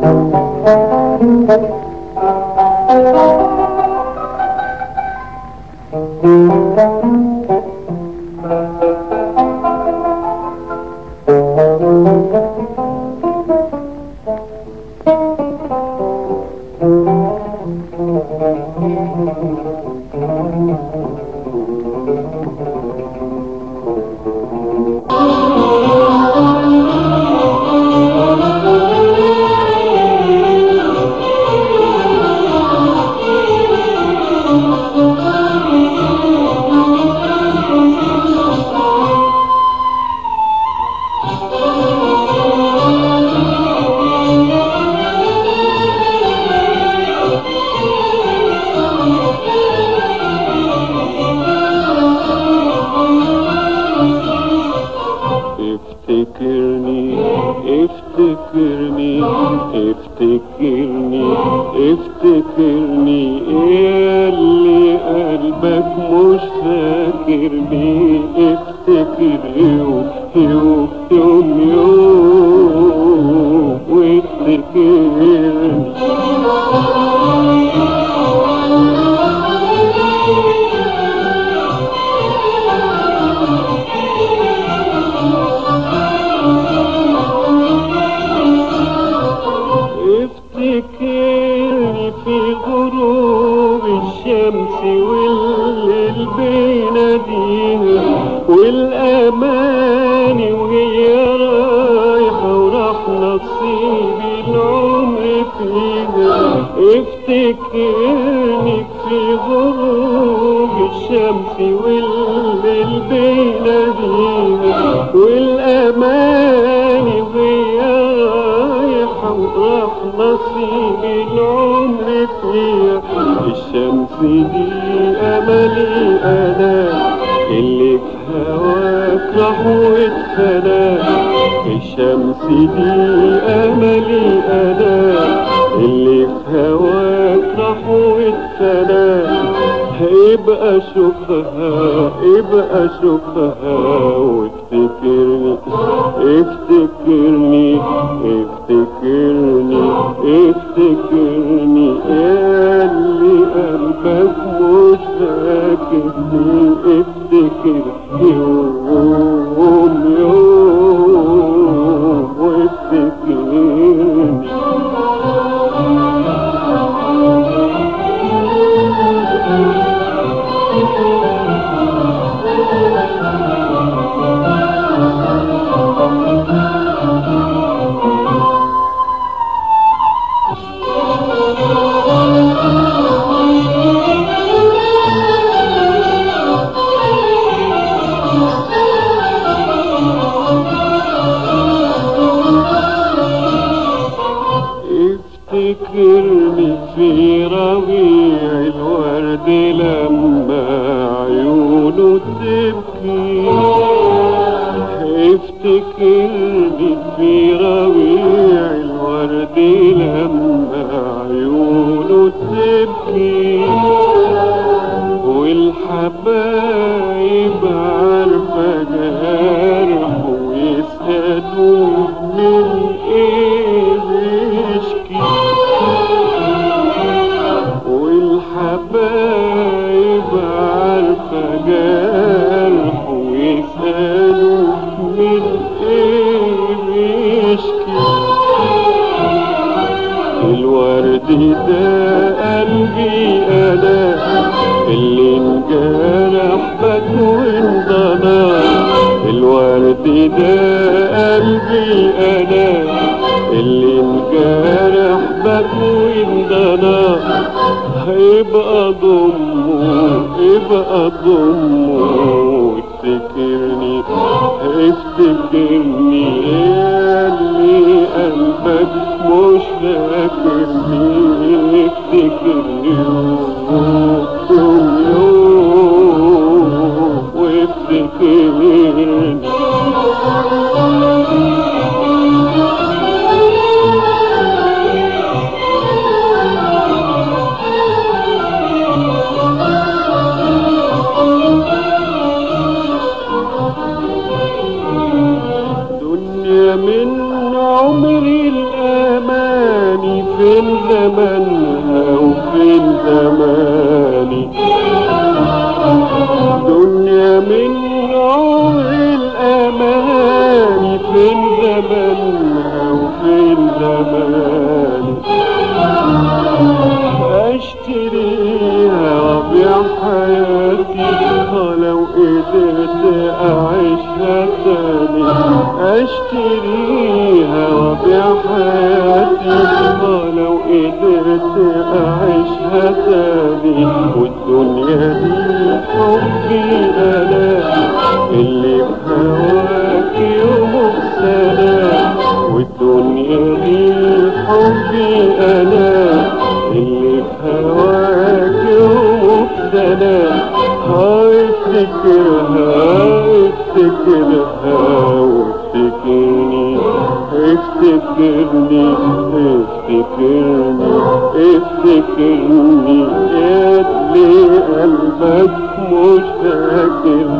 افتكرني افتكرني افتكرني افتكرني اللي قلبك مش فاكرني افتكر يوم يوم يوم يوم وافتكرني افتكرني في غروب الشمس والليل بيناديها والاماني وهي رايحه وراح نصيب العمر فيها افتكرني في غروب الشمس والليل بيناديها والاماني وهي رايحه وراح نصيب العمر فيها الشمس دي املي انا اللي في هواك راح واتفنى الشمس دي املي انا اللي في هواك راح واتفنى ابقى شوفها ابقى شوفها وافتكرني افتكرني افتكرني افتكرني اللي قلبك مش فاكرني افتكر يوم يوم وافتكرني افتكرني في ربيع الورد لما عيونه تبكي افتكرني في ربيع الورد لما عيونه تبكي والحبايب عارفة جرح ويسألوا من ايه بيشكي والحبايب عارفة جرح ويسألوا من ايه بيشكي الورد ده قلبي انا اللي انجرح بك وانضنا الورد ده قلبي انا اللي انجرح بك وانضنا هيبقى ضمه يبقى ضمه وافتكرني افتكرني اللي قلبك مش فاكرني افتكرني يوم يوم يوم وافتكرني دنيا من عمري الأمان فين زمانها وفين زماني دنيا من نوع الأماني فين زمانها وفين زماني اشتريها وابيع حياتي لو قدرت اعيشها تاني اشتريها وابيع حياتي لو قدرت اعيشها تاني والدنيا دي حبي انا اللي بهواك يوم سلام والدنيا دي حبي انا اللي بهواك يوم سلام هافتكرها افتكرها وافتكرني افتكرني افتكرني افتكرني يا اللي قلبك مش فاكر